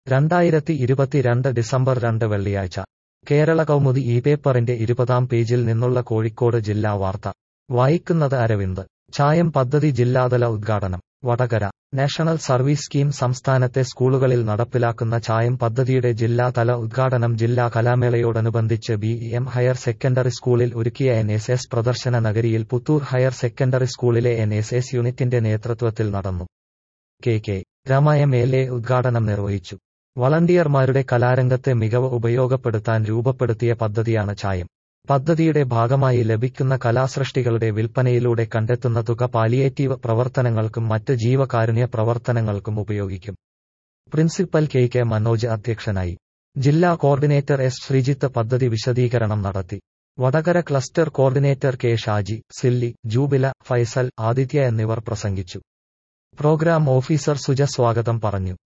രണ്ടായിരത്തി ഇരുപത്തിരണ്ട് ഡിസംബർ രണ്ട് വെള്ളിയാഴ്ച കേരള കൗമുദി ഈ പേപ്പറിന്റെ ഇരുപതാം പേജിൽ നിന്നുള്ള കോഴിക്കോട് ജില്ലാ വാർത്ത വായിക്കുന്നത് അരവിന്ദ് ചായം പദ്ധതി ജില്ലാതല ഉദ്ഘാടനം വടകര നാഷണൽ സർവീസ് സ്കീം സംസ്ഥാനത്തെ സ്കൂളുകളിൽ നടപ്പിലാക്കുന്ന ചായം പദ്ധതിയുടെ ജില്ലാതല ഉദ്ഘാടനം ജില്ലാ കലാമേളയോടനുബന്ധിച്ച് ബി എം ഹയർ സെക്കൻഡറി സ്കൂളിൽ ഒരുക്കിയ എൻ എസ് എസ് പ്രദർശന നഗരിയിൽ പുത്തൂർ ഹയർ സെക്കൻഡറി സ്കൂളിലെ എൻ എസ് എസ് യൂണിറ്റിന്റെ നേതൃത്വത്തിൽ നടന്നു K K Rama M L A ഉദ്ഘാടനം നിർവഹിച്ചു വളണ്ടിയർമാരുടെ കലാരംഗത്തെ മികവ് ഉപയോഗപ്പെടുത്താൻ രൂപപ്പെടുത്തിയ പദ്ധതിയാണ് ചായം പദ്ധതിയുടെ ഭാഗമായി ലഭിക്കുന്ന കലാസൃഷ്ടികളുടെ വിൽപ്പനയിലൂടെ കണ്ടെത്തുന്ന തുക പാലിയേറ്റീവ് പ്രവർത്തനങ്ങൾക്കും മറ്റ് ജീവകാരുണ്യ പ്രവർത്തനങ്ങൾക്കും ഉപയോഗിക്കും പ്രിൻസിപ്പൽ കെ കെ മനോജ് അധ്യക്ഷനായി ജില്ലാ കോർഡിനേറ്റർ എസ് ശ്രീജിത്ത് പദ്ധതി വിശദീകരണം നടത്തി Vatakara cluster coordinator K Shaji Silli Jubila Faisal Aditya എന്നിവർ പ്രസംഗിച്ചു പ്രോഗ്രാം ഓഫീസർ സുജ സ്വാഗതം പറഞ്ഞു